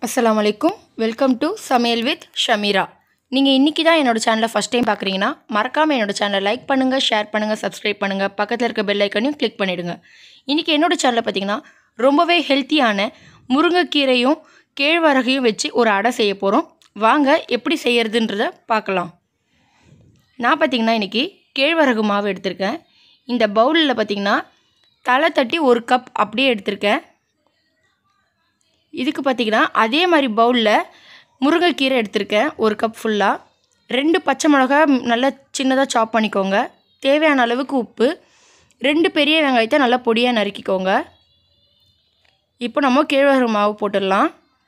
அஸ்ஸலாமு அலைக்கும் welcome to Samayal with Shameera நீங்கள் இன்றைக்கி தான் என்னோட சேனலை ஃபஸ்ட் டைம் பார்க்குறீங்கன்னா மறக்காமல் என்னோட சேனலை லைக் பண்ணுங்கள் ஷேர் பண்ணுங்கள் சப்ஸ்கிரைப் பண்ணுங்கள் பக்கத்தில் இருக்க பெல் ஐக்கனையும் கிளிக் பண்ணிவிடுங்க இன்றைக்கி என்னோட சேனலில் பார்த்தீங்கன்னா ரொம்பவே ஹெல்த்தியான முருங்கைக்கீரையும் கேழ்வரகையும் வச்சு ஒரு அடை செய்ய போகிறோம் வாங்க எப்படி செய்யறதுன்றத பார்க்கலாம் நான் பார்த்தீங்கன்னா இன்றைக்கி கேழ்வரகு மாவு எடுத்திருக்கேன் இந்த பவுலில் பார்த்தீங்கன்னா தலை தட்டி ஒரு கப் அப்படியே எடுத்திருக்கேன் இதுக்கு பார்த்தீங்கன்னா அதே மாதிரி பவுலில் முருங்கைக்கீரை எடுத்திருக்கேன் ஒரு கப் ஃபுல்லாக ரெண்டு பச்சை மிளகா நல்லா சின்னதாக சாப் பண்ணிக்கோங்க தேவையான அளவுக்கு உப்பு ரெண்டு பெரிய வெங்காயத்தை நல்லா பொடியாக நறுக்கிக்கோங்க இப்போ நம்ம கேழ்வரகு மாவு போட்டுடலாம்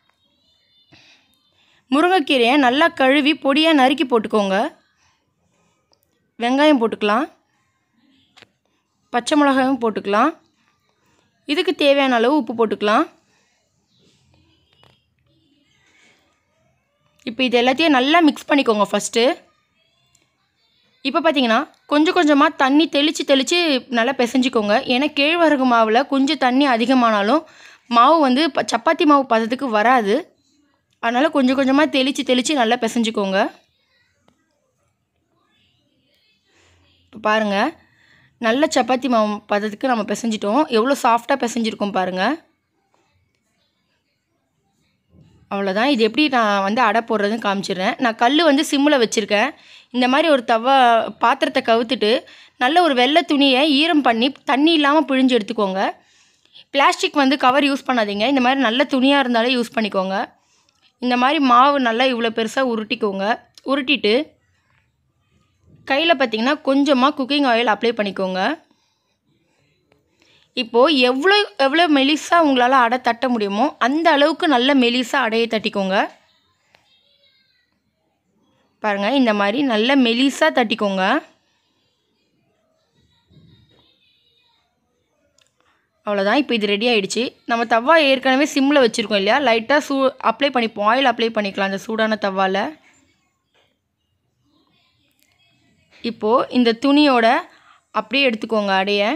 முருங்கைக்கீரையை நல்லா கழுவி பொடியாக நறுக்கி போட்டுக்கோங்க வெங்காயம் போட்டுக்கலாம் பச்சை மிளகாயும் போட்டுக்கலாம் இதுக்கு தேவையான அளவு உப்பு போட்டுக்கலாம் இப்போ இது எல்லாத்தையும் நல்லா மிக்ஸ் பண்ணிக்கோங்க ஃபஸ்ட்டு இப்போ பார்த்தீங்கன்னா கொஞ்சம் கொஞ்சமாக தண்ணி தெளித்து தெளித்து நல்லா பிசைஞ்சிக்கோங்க ஏன்னா கேழ்வரகு மாவில் கொஞ்சம் தண்ணி அதிகமானாலும் மாவு வந்து ப- சப்பாத்தி மாவு பதத்துக்கு வராது அதனால் கொஞ்சம் கொஞ்சமாக தெளித்து தெளித்து நல்லா பிசைஞ்சிக்கோங்க இப்போ பாருங்கள் நல்ல சப்பாத்தி மாவு பதத்துக்கு நம்ம பிசைஞ்சிட்டோம் எவ்வளோ சாஃப்டாக பிசைஞ்சிருக்கோம் பாருங்கள் அவ்வளோதான் இது எப்படி நான் வந்து அடை போடுறதுன்னு காமிச்சிடுறேன் நான் கல் வந்து சிம்மில் வச்சுருக்கேன் இந்த மாதிரி ஒரு தவா பாத்திரத்தை கவுத்துட்டு நல்ல ஒரு வெள்ளை துணியை ஈரம் பண்ணி தண்ணி இல்லாமல் பிழிஞ்சு எடுத்துக்கோங்க பிளாஸ்டிக் வந்து கவர் யூஸ் பண்ணாதீங்க இந்த மாதிரி நல்ல துணியாக இருந்தாலே யூஸ் பண்ணிக்கோங்க இந்த மாதிரி மாவு நல்லா இவ்வளோ பெருசாக உருட்டிக்கோங்க உருட்டிட்டு கையில் பார்த்தீங்கன்னா கொஞ்சமாக குக்கிங் ஆயில் அப்ளை பண்ணிக்கோங்க இப்போது எவ்வளோ எவ்வளோ மெலிசாக உங்களால் அடை தட்ட முடியுமோ அந்த அளவுக்கு நல்ல மெலிசாக அடையை தட்டிக்கோங்க பாருங்கள் இந்த மாதிரி நல்ல மெலிசாக தட்டிக்கோங்க அவ்வளோதான் இப்போ இது ரெடி ஆயிடுச்சு நம்ம தவா ஏற்கனவே சிம்மில் வச்சுருக்கோம் இல்லையா லைட்டாக சூ அப்ளை பண்ணிப்போம் ஆயில் அப்ளை பண்ணிக்கலாம் அந்த சூடான தவாவில் இப்போது இந்த துணியோட அப்படியே எடுத்துக்கோங்க அடையை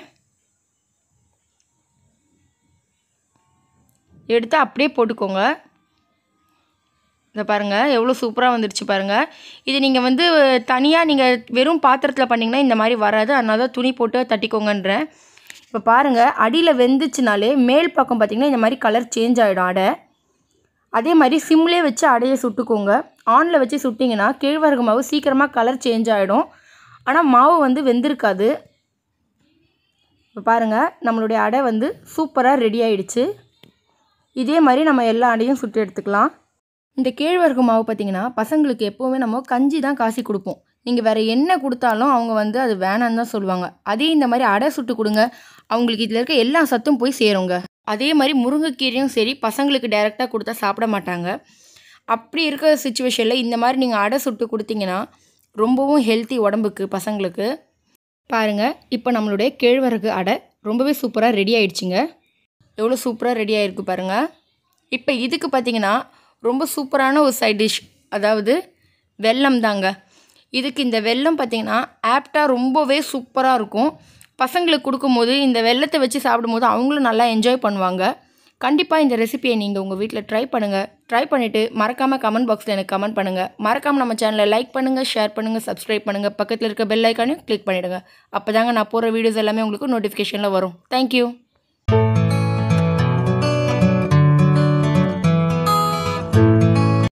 எடுத்து அப்படியே போட்டுக்கோங்க இதை பாருங்கள் எவ்வளோ சூப்பராக வந்துடுச்சு பாருங்கள் இது நீங்கள் வந்து தனியாக நீங்கள் வெறும் பாத்திரத்தில் பண்ணிங்கன்னா இந்த மாதிரி வராது அதனால தான் துணி போட்டு தட்டிக்கோங்கன்றேன் இப்போ பாருங்கள் அடியில் வெந்துச்சுனாலே மேல் பக்கம் பார்த்திங்கன்னா இந்த மாதிரி கலர் சேஞ்ச் ஆகிடும் அடை அதே மாதிரி சிம்லேயே வச்சு அடையை சுட்டுக்கோங்க ஆனில் வச்சு சுட்டிங்கன்னா கேழ்வரகு மாவு சீக்கிரமாக கலர் சேஞ்ச் ஆகிடும் ஆனால் மாவு வந்து வெந்திருக்காது இப்போ பாருங்கள் நம்மளுடைய அடை வந்து சூப்பராக ரெடி ஆயிடுச்சு இதே மாதிரி நம்ம எல்லா அடையும் சுட்டு எடுத்துக்கலாம் இந்த கேழ்வரகு மாவு பார்த்திங்கன்னா பசங்களுக்கு எப்போவுமே நம்ம கஞ்சி தான் காசி கொடுப்போம் நீங்கள் வேறு என்ன கொடுத்தாலும் அவங்க வந்து அது வேணான்னு தான் சொல்லுவாங்க அதே இந்த மாதிரி அடை சுட்டு கொடுங்க அவங்களுக்கு இதில் இருக்க எல்லா சத்தும் போய் சேருங்க அதே மாதிரி முருங்கைக்கீரையும் சரி பசங்களுக்கு டைரெக்டாக கொடுத்தா சாப்பிட மாட்டாங்க அப்படி இருக்கிற சுச்சுவேஷனில் இந்த மாதிரி நீங்கள் அடை சுட்டு கொடுத்தீங்கன்னா ரொம்பவும் ஹெல்த்தி உடம்புக்கு பசங்களுக்கு பாருங்கள் இப்போ நம்மளுடைய கேழ்வரகு அடை ரொம்பவே சூப்பராக ரெடி ஆயிடுச்சுங்க எவ்வளோ சூப்பராக ரெடி ஆகிருக்கு பாருங்கள் இப்போ இதுக்கு பார்த்தீங்கன்னா ரொம்ப சூப்பரான ஒரு சைட் டிஷ் அதாவது வெல்லம் தாங்க இதுக்கு இந்த வெல்லம் பார்த்தீங்கன்னா ஆப்டாக ரொம்பவே சூப்பராக இருக்கும் பசங்களுக்கு கொடுக்கும்போது இந்த வெல்லத்தை வச்சு சாப்பிடும்போது அவங்களும் நல்லா என்ஜாய் பண்ணுவாங்க கண்டிப்பாக இந்த ரெசிபியை நீங்கள் உங்கள் வீட்டில் ட்ரை பண்ணுங்கள் ட்ரை பண்ணிவிட்டு மறக்காமல் கமெண்ட் பாக்ஸில் எனக்கு கமெண்ட் பண்ணுங்கள் மறக்காமல் நம்ம சேனலை லைக் பண்ணுங்கள் ஷேர் பண்ணுங்கள் சப்ஸ்கிரைப் பண்ணுங்கள் பக்கத்தில் இருக்க பெல் ஐக்கானையும் கிளிக் பண்ணிவிடுங்க அப்போ தாங்க நான் போகிற வீடியோஸ் எல்லாமே உங்களுக்கு நோட்டிஃபிகேஷனில் வரும் தேங்க்யூ